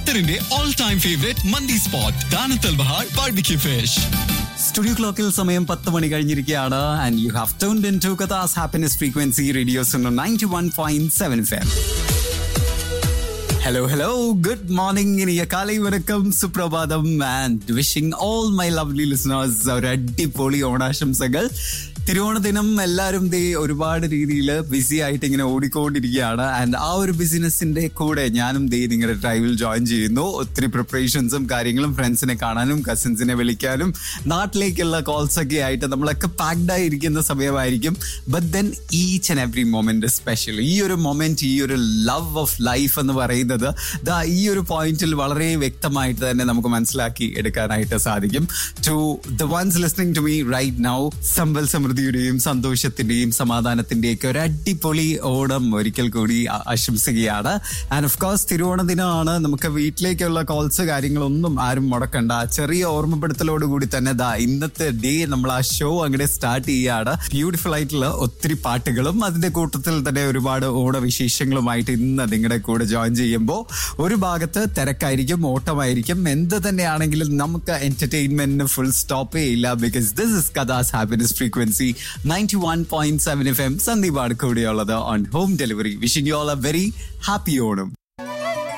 ഖത്തറിന്റെ all time favourite മന്തി spot ദാനത്തൽ ബഹാർ ബാർബിക്യൂ ഫിഷ് സ്റ്റുഡിയോ ക്ലോക്കിൽ സമയം പത്ത് മണി കഴിഞ്ഞിരിക്കുകയാണ് and you have turned in to Qatar's happiness frequency radio's ninety one point seven FM hello hello good morning ഇനിയ കാലൈ വണക്കം സുപ്രഭാതം and wishing all my lovely listeners ഒരു അടിപൊളി ഓണാശംസകൾ തിരുവോണ ദിനം എല്ലാവരും ദേ ഒരുപാട് രീതിയിൽ ബിസി ആയിട്ട് ഇങ്ങനെ ഓടിക്കൊണ്ടിരിക്കുകയാണ് ആൻഡ് ആ ഒരു ബിസിനസിന്റെ കൂടെ ഞാനും ദേ നിങ്ങളുടെ ഡ്രൈവിൽ ജോയിൻ ചെയ്യുന്നു ഒത്തിരി പ്രിപ്പറേഷൻസും കാര്യങ്ങളും ഫ്രണ്ട്സിനെ കാണാനും കസിൻസിനെ വിളിക്കാനും നാട്ടിലേക്കുള്ള കോൾസ് ഒക്കെ ആയിട്ട് നമ്മളൊക്കെ പാക്ഡ് ആയിരിക്കുന്ന സമയമായിരിക്കും but then each and every moment special ഈ ഒരു മൊമെന്റ് ഈ ഒരു ലവ് ഓഫ് ലൈഫ് എന്ന് പറയുന്നത് ദാ ഈ ഒരു പോയിന്റിൽ വളരെ വ്യക്തമായിട്ട് തന്നെ നമുക്ക് മനസ്സിലാക്കി എടുക്കാനായിട്ട് സാധിക്കും to the ones listening to me right now സമ്പൽ സമൃദ്ധിയുടെയും സന്തോഷത്തിന്റെയും സമാധാനത്തിന്റെയും ഒക്കെ ഒരു അടിപൊളി ഓണം ഒരിക്കൽ കൂടി ആ- ആശംസിക്കുകയാണ് ആൻഡ് ഓഫ് കോഴ്സ് തിരുവോണ ദിനമാണ് നമുക്ക് വീട്ടിലേക്കുള്ള കോൾസ് കാര്യങ്ങളൊന്നും ആരും മുടക്കണ്ട ചെറിയ ഓർമ്മപ്പെടുത്തലോട് കൂടി തന്നെ ദാ ഇന്നത്തെ ഡേ നമ്മൾ ആ ഷോ അങ്ങനെ സ്റ്റാർട്ട് ചെയ്യുകയാണ് ബ്യൂട്ടിഫുൾ ആയിട്ടുള്ള ഒത്തിരി പാട്ടുകളും അതിന്റെ കൂട്ടത്തിൽ തന്നെ ഒരുപാട് ഓണവിശേഷങ്ങളുമായിട്ട് ഇന്ന് നിങ്ങളുടെ കൂടെ ജോയിൻ ചെയ്യുമ്പോൾ ഒരു ഭാഗത്ത് തിരക്കായിരിക്കും ഓട്ടമായിരിക്കും എന്ത് തന്നെയാണെങ്കിലും നമുക്ക് എന്റർടൈൻമെന്റിന് ഫുൾ സ്റ്റോപ്പേ ഇല്ല because this is Qatar's happiness frequency ninety one point seven F M സന്ദീപാണ് കൂടെയുള്ളത് on home delivery wishing you all a very happy Onam